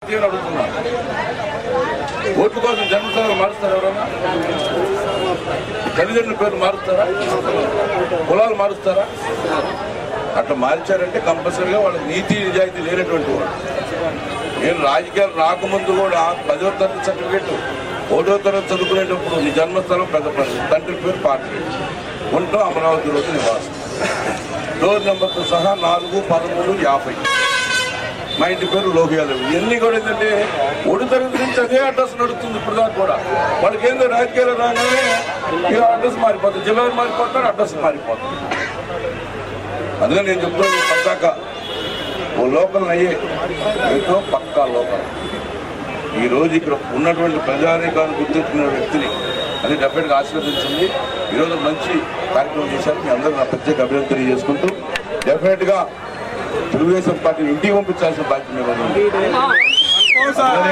అని అడుగుతున్నా ఓట్ల కోసం జన్మస్థానాలు మారుస్తారు ఎవరన్నా తల్లిదండ్రుల పేర్లు మారుస్తారా కులాలు మారుస్తారా అట్లా మార్చారంటే కంపల్సరీగా వాళ్ళకి నీతి నిజాయితీ లేనటువంటి వాడు నేను రాజకీయాలు రాకముందు కూడా పదో తరగతి సర్టిఫికేట్ ఒకటో తరగతి చదువుకునేటప్పుడు నీ జన్మస్థలం పెద్దపల్లి తండ్రి పేరు పార్టీ ఉంటాం అమరావతి రోజు నివాసం డోర్ నెంబర్తో సహా నాలుగు పదమూడు యాభై మా ఇంటి పేరు లోహియాదవ్ ఇవన్నీ కూడా ఏంటంటే ఒడి తరగతి నుంచి అదే అడ్రస్ నడుస్తుంది ఇప్పుడు దాకా కూడా వాళ్ళకి ఏందో రాజకీయాలు రాగానే ఇక అడ్రస్ మారిపోతుంది జిల్లాలు మారిపోతారు అడ్రస్ మారిపోతుంది అందుకని నేను చెప్తున్నాను పద్దాక ఓ లోకల్ అయ్యే ఏదో పక్కా లోకల్ ఈ రోజు ఇక్కడ ఉన్నటువంటి ప్రజానీకాన్ని గుర్తించిన వ్యక్తిని అది డెఫినెట్గా ఆశీర్వదించింది ఈరోజు మంచి కార్యక్రమం చేశారు మీ అందరూ నా ప్రత్యేక అభినందన తెలియజేసుకుంటూ డెఫినెట్గా తెలుగుదేశం పార్టీ ఇంటికి పంపించాల్సిన బాధ్యత మీద ఉంది అందుకనే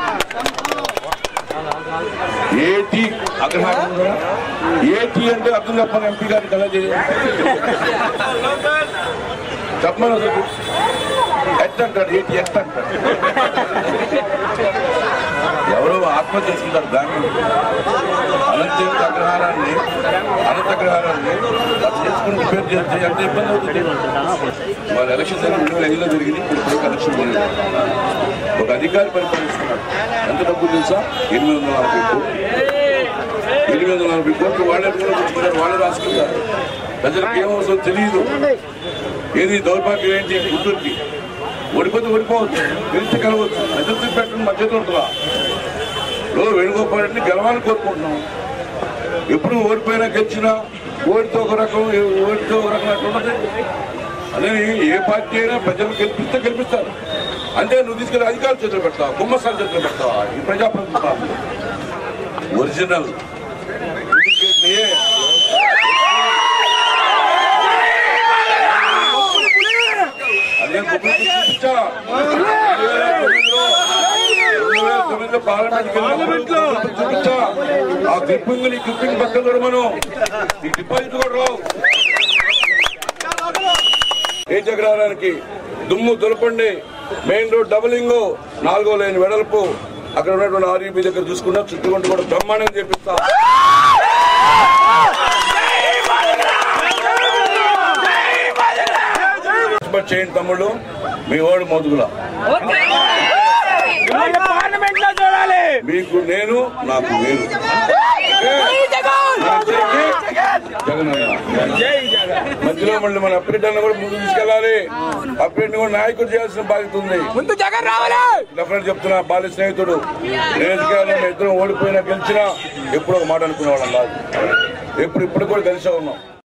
ఏటీ అగ్రహారం ఉందా? ఏటీ అంటే అర్థం చెప్పండి ఎంపీ గారికి ఎలా చేయాలి చెప్పమని అసలు ఎట్ అంటాడు ఏటీ ఎట్ అంటాడు ఎవరో ఆత్మహత్య చేసుకుంటారు బ్రాహ్మణులు అనంత అగ్రహారాన్ని అనంత అగ్రహారాన్ని అది చేసుకుని పేరు చేస్తే ఎంత ఇబ్బంది అవుతుంది వాళ్ళ ఎలక్షన్ రెండు వేల ఐదులో జరిగింది ఇప్పుడు ఇప్పుడు ఎలక్షన్ జరిగింది ఒక అధికారి పరిపాలిస్తున్నాడు ఎంత డబ్బులు తెలుసా ఎనిమిది వందల నలభై కోట్లు ఎనిమిది వందల నలభై కోట్లు వాళ్ళే పుచ్చుకుంటారు వాళ్ళే రాసుకుంటారు ప్రజలకు ఏమవసరం తెలియదు ఏది దౌర్భాగ్యం ఏంటి గుంటూరుకి ఓడిపోతే ఓడిపోవచ్చు గెలిస్తే గెలవచ్చు ప్రజలు పెట్టడం మధ్యలో ఉంటుందా లో వేణుగోపాల్ రెడ్డిని గెలవాలని కోరుకుంటున్నాం ఎప్పుడు ఓడిపోయినా గెలిచినా ఓడితో ఒక రకం ఓడితో ఒక రకం అట్లా ఉండదు అదే ఏ పార్టీ అయినా ప్రజలు గెలిపిస్తే గెలిపిస్తారు అంటే నువ్వు తీసుకెళ్ళి అధికారులు చేతులు పెడతావు కుమ్మసాల చేతులు పెడతావా ఈ ప్రజాప్రభుత్వం ఒరిజినల్ ఏ అదే గుమ్మడి చూపించా రెండు వేల తొమ్మిదిలో రెండు వేల తొమ్మిదిలో పార్లమెంట్ చూపించా ఆ క్లిప్పింగ్ నీ క్లిప్పింగ్ పక్కన కూడా మనం ఈ డిపాజిట్ కూడా రావు ఏ చక్రానికి దుమ్ము దులపండి మెయిన్ రోడ్ డబలింగ్ నాలుగో లైన్ వెడల్పు అక్కడ ఉన్నటువంటి ఆర్యూబీ దగ్గర చూసుకున్నా చుట్టుకుంటూ కూడా బ్రహ్మాండంగా చేపిస్తా సపోర్ట్ చేయండి తమ్ముళ్ళు మీ వాడు మొదుగులా పార్లమెంట్ లో చూడాలి మీకు నేను నాకు వేరు జగన్ అన్న. మధ్యలో మళ్ళీ మన అప్డేట్ అన్న కూడా ముందు తీసుకెళ్ళాలి అప్డేట్ కూడా నాయకుడు చేయాల్సిన బాధ్యత ఉంది ముందు జగన్ రావాలి డెఫినెట్ చెప్తున్నా బాల్య స్నేహితుడు నియోజకవర్గంలో మేము ఇద్దరం ఓడిపోయినా గెలిచినా ఎప్పుడు ఒక మాట అనుకునే వాళ్ళం కాదు ఎప్పుడు ఇప్పుడు కూడా కలిసే ఉన్నాం